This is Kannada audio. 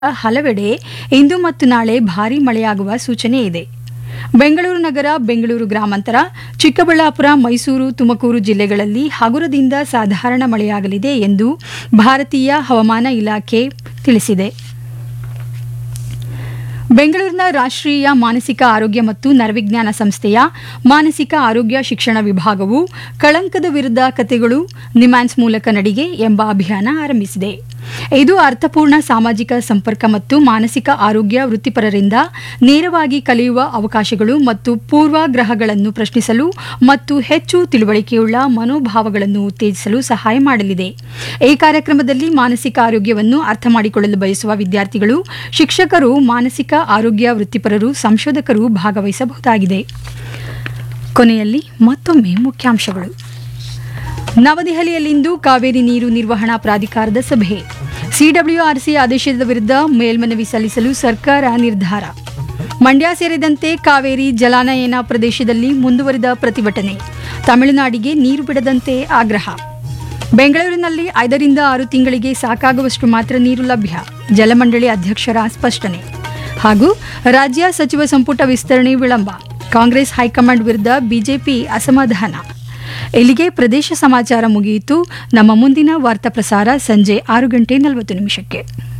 ಹಲವೆಡೆ ಇಂದು ಮತ್ತು ನಾಳೆ ಭಾರೀ ಮಳೆಯಾಗುವ ಸೂಚನೆ ಇದೆ ಬೆಂಗಳೂರು ನಗರ ಬೆಂಗಳೂರು ಗ್ರಾಮಾಂತರ ಚಿಕ್ಕಬಳ್ಳಾಪುರ ಮೈಸೂರು ತುಮಕೂರು ಜಿಲ್ಲೆಗಳಲ್ಲಿ ಹಗುರದಿಂದ ಸಾಧಾರಣ ಮಳೆಯಾಗಲಿದೆ ಎಂದು ಭಾರತೀಯ ಹವಾಮಾನ ಇಲಾಖೆ ತಿಳಿಸಿದೆ ಬೆಂಗಳೂರಿನ ರಾಷ್ಟ್ರೀಯ ಮಾನಸಿಕ ಆರೋಗ್ಯ ಮತ್ತು ನರವಿಜ್ಞಾನ ಸಂಸ್ಥೆಯ ಮಾನಸಿಕ ಆರೋಗ್ಯ ಶಿಕ್ಷಣ ವಿಭಾಗವು ಕಳಂಕದ ವಿರುದ್ಧ ಕತೆಗಳು ನಿಮ್ಯಾನ್ಸ್ ಮೂಲಕ ನಡಿಗೆ ಎಂಬ ಅಭಿಯಾನ ಆರಂಭಿಸಿದೆ ಇದು ಅರ್ಥಪೂರ್ಣ ಸಾಮಾಜಿಕ ಸಂಪರ್ಕ ಮತ್ತು ಮಾನಸಿಕ ಆರೋಗ್ಯ ವೃತ್ತಿಪರರಿಂದ ನೇರವಾಗಿ ಕಲಿಯುವ ಅವಕಾಶಗಳು ಮತ್ತು ಪೂರ್ವಾಗ್ರಹಗಳನ್ನು ಪ್ರಶ್ನಿಸಲು ಮತ್ತು ಹೆಚ್ಚು ತಿಳುವಳಿಕೆಯುಳ್ಳ ಮನೋಭಾವಗಳನ್ನು ಉತ್ತೇಜಿಸಲು ಸಹಾಯ ಮಾಡಲಿದೆ ಈ ಕಾರ್ಯಕ್ರಮದಲ್ಲಿ ಮಾನಸಿಕ ಆರೋಗ್ಯವನ್ನು ಅರ್ಥ ಮಾಡಿಕೊಳ್ಳಲು ಬಯಸುವ ವಿದ್ಯಾರ್ಥಿಗಳು ಶಿಕ್ಷಕರು ಮಾನಸಿಕ ಆರೋಗ್ಯ ವೃತ್ತಿಪರರು ಸಂಶೋಧಕರು ಭಾಗವಹಿಸಬಹುದಾಗಿದೆ ಕೊನೆಯಲ್ಲಿ ಮತ್ತೊಮ್ಮೆ ಮುಖ್ಯಾಂಶಗಳು ನವದೆಹಲಿಯಲ್ಲಿಂದು ಕಾವೇರಿ ನೀರು ನಿರ್ವಹಣಾ ಪ್ರಾಧಿಕಾರದ ಸಭೆ ಸಿಡಬ್ಲ್ಯೂಆರ್ಸಿ ಆದೇಶದ ವಿರುದ್ಧ ಮೇಲ್ಮನವಿ ಸಲ್ಲಿಸಲು ಸರ್ಕಾರ ನಿರ್ಧಾರ ಮಂಡ್ಯ ಸೇರಿದಂತೆ ಕಾವೇರಿ ಜಲಾನಯನ ಪ್ರದೇಶದಲ್ಲಿ ಮುಂದುವರಿದ ಪ್ರತಿಭಟನೆ ತಮಿಳುನಾಡಿಗೆ ನೀರು ಬಿಡದಂತೆ ಆಗ್ರಹ ಬೆಂಗಳೂರಿನಲ್ಲಿ ಐದರಿಂದ ಆರು ತಿಂಗಳಿಗೆ ಸಾಕಾಗುವಷ್ಟು ಮಾತ್ರ ನೀರು ಲಭ್ಯ ಜಲಮಂಡಳಿ ಅಧ್ಯಕ್ಷರ ಸ್ಪಷ್ಟನೆ ಹಾಗೂ ರಾಜ್ಯ ಸಚಿವ ಸಂಪುಟ ವಿಸ್ತರಣೆ ವಿಳಂಬ ಕಾಂಗ್ರೆಸ್ ಹೈಕಮಾಂಡ್ ವಿರುದ್ಧ ಬಿಜೆಪಿ ಅಸಮಾಧಾನ ಇಲ್ಲಿಗೆ ಪ್ರದೇಶ ಸಮಾಚಾರ ಮುಗಿಯಿತು ನಮ್ಮ ಮುಂದಿನ ವಾರ್ತಾ ಪ್ರಸಾರ ಸಂಜೆ ಆರು ಗಂಟೆ ನಲವತ್ತು ನಿಮಿಷಕ್ಕೆ